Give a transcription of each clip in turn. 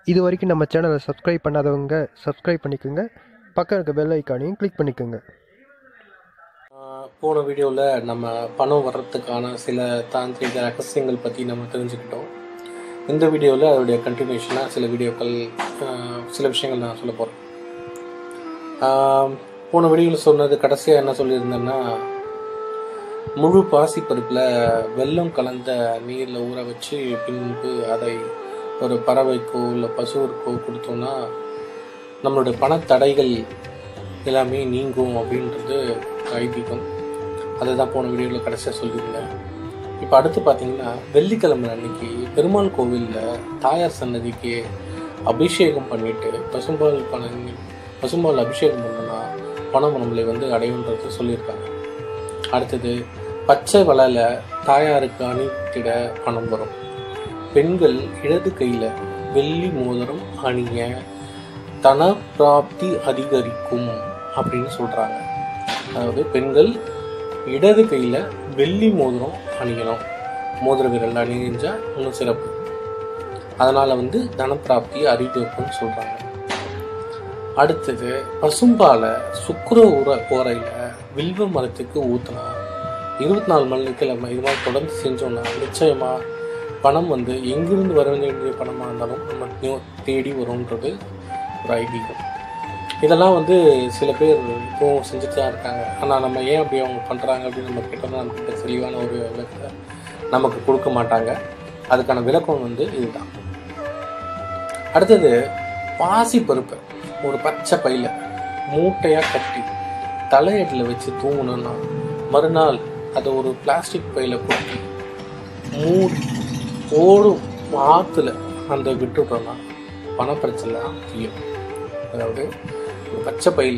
இது வரைக்கும் நம்ம சேனலை சப்ஸ்கிரைப் பண்ணாதவங்க சப்ஸ்கிரைப் பண்ணிக்கோங்க பக்கம் இருக்க பெல் ஐக்கானையும் கிளிக் பண்ணிக்கோங்க ஆஹ் போன வீடியோவில் நம்ம பணம் வர்றதுக்கான சில தாந்திரிக ரகசியங்கள் பற்றி நம்ம தெரிஞ்சுக்கிட்டோம் இந்த வீடியோவில் அதோடைய கண்டினியூஷனாக சில வீடியோக்கள் ஆஹ் சில விஷயங்கள் நான் சொல்ல போகிறேன் போன வீடியோவில் சொன்னது கடைசியாக என்ன சொல்லியிருந்தேன்னா முழு பாசி பருப்பில் வெல்லம் கலந்த நீரில் ஊற வச்சு பின்பு அதை ஒரு பறவைக்கோ இல்லை பசுவிற்கோ கொடுத்தோம்னா நம்மளுடைய பணத்தடைகள் எல்லாமே நீங்கும் அப்படின்றது ஐதீகம் அதை தான் போன வீடியோவில் கடைசியாக சொல்லியிருந்தேன் இப்போ அடுத்து பார்த்தீங்கன்னா வெள்ளிக்கிழமை அன்னைக்கு பெருமாள் கோவிலில் தாயார் சன்னதிக்கு அபிஷேகம் பண்ணிட்டு பசும்பால் பணம் பசும்பால் அபிஷேகம் பண்ணோன்னா பணம் நம்மளை வந்து அடையுன்றது சொல்லியிருக்காங்க அடுத்தது பச்சை வளையல தாயாருக்கு அணித்திட பணம் வரும் பெண்கள் இடது கையில் வெள்ளி மோதிரம் அணிய தன பிராப்தி அதிகரிக்கும் அப்படின்னு சொல்றாங்க அதாவது பெண்கள் இடது கையில வெள்ளி மோதிரம் அணியணும் மோதிர விரல் அணிஞ்சா இன்னும் சிறப்பு அதனால வந்து தனப்பிராப்தி அதிகரிக்கும்னு சொல்றாங்க அடுத்தது பசும்பாலை சுக்கர உர ஓரையில வில்வ மரத்துக்கு ஊத்துனா இருபத்தி நாலு மணி கிழமை இது மாதிரி தொடர்ந்து செஞ்சோம்னா நிச்சயமா பணம் வந்து எங்கிருந்து வர வேண்டிய பணமாக இருந்தாலும் நம்ம நே- தேடி வரும்ன்றது ஒரு ஐதீகம் இதெல்லாம் வந்து சில பேர் இப்போவும் செஞ்சுட்டு தான் இருக்காங்க ஆனால் நம்ம ஏன் அப்படி அவங்க பண்ணுறாங்க அப்படின்னு நம்ம கேட்டோம்னா நமக்கு தெளிவான ஒரு விளக்கத்தை நமக்கு கொடுக்க மாட்டாங்க அதுக்கான விளக்கம் வந்து இதுதான் அடுத்தது பாசி பருப்பு ஒரு பச்சை பையில மூட்டையாக கட்டி தலையடியில் வச்சு தூங்கணும்னா மறுநாள் அதை ஒரு பிளாஸ்டிக் பையில கொட்டி மூடி ஓடும் ஆற்றுல அந்த விட்டுட்டோம்னா பணப்பிரச்சனை தீரும் அதாவது ஒரு பச்சை பையில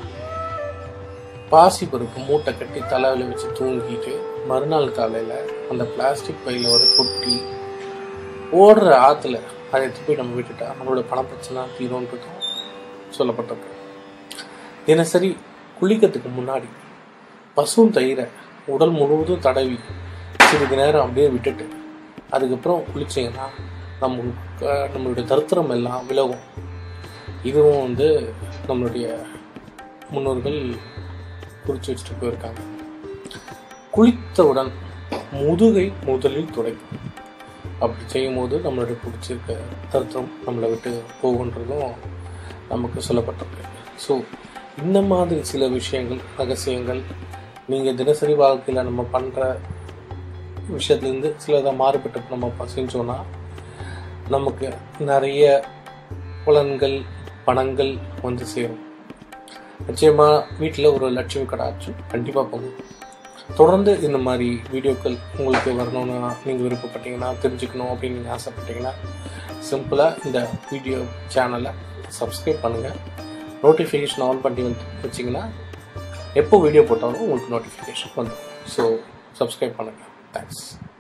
பாசி பருப்பு மூட்டை கட்டி தலையில வச்சு தூங்கிட்டு மறுநாள் காலையில அந்த பிளாஸ்டிக் பையில ஒரு கொட்டி ஓடுற ஆற்றுல அதை எடுத்து போய் நம்ம விட்டுட்டா நம்மளோட பணப்பிரச்சனை தீரும்ன்றதும் சொல்லப்பட்டிருக்கு தினசரி குளிக்கிறதுக்கு முன்னாடி பசும் தயிரை உடல் முழுவதும் தடவி சிறிது நேரம் அப்படியே விட்டுட்டு அதுக்கப்புறம் குளிச்சிங்கன்னா நமக்கு நம்மளுடைய தரித்திரம் எல்லாம் விலகும் இதுவும் வந்து நம்மளுடைய முன்னோர்கள் குறித்து வச்சுட்டு போயிருக்காங்க குளித்தவுடன் முதுகை முதலில் துடைக்கும் அப்படி செய்யும்போது நம்மளுடைய பிடிச்சிருக்க தருத்திரம் நம்மளை விட்டு போகுன்றதும் நமக்கு சொல்லப்பட்டிருக்கு ஸோ இந்த மாதிரி சில விஷயங்கள் ரகசியங்கள் நீங்கள் தினசரி வாழ்க்கையில் நம்ம பண்ணுற விஷயத்துலேருந்து சிலதை மாறுபட்டு நம்ம ப- செஞ்சோன்னா நமக்கு நிறைய பலன்கள் பணங்கள் வந்து சேரும் நிச்சயமாக வீட்டில் ஒரு லட்சுமி கடாச்சும் கண்டிப்பாக போகும் தொடர்ந்து இந்த மாதிரி வீடியோக்கள் உங்களுக்கு வரணும்னு நீங்கள் விருப்பப்பட்டீங்கன்னா தெரிஞ்சுக்கணும் அப்படின்னு நீங்கள் ஆசைப்பட்டீங்கன்னா சிம்பிளாக இந்த வீடியோ சேனலை சப்ஸ்கிரைப் பண்ணுங்கள் நோட்டிஃபிகேஷன் ஆன் பண்ணி வந்து வச்சிங்கன்னா எப்போ வீடியோ போட்டாலும் உங்களுக்கு நோட்டிஃபிகேஷன் வந்துடும் ஸோ சப்ஸ்கிரைப் பண்ணுங்கள் தேங்க்ஸ்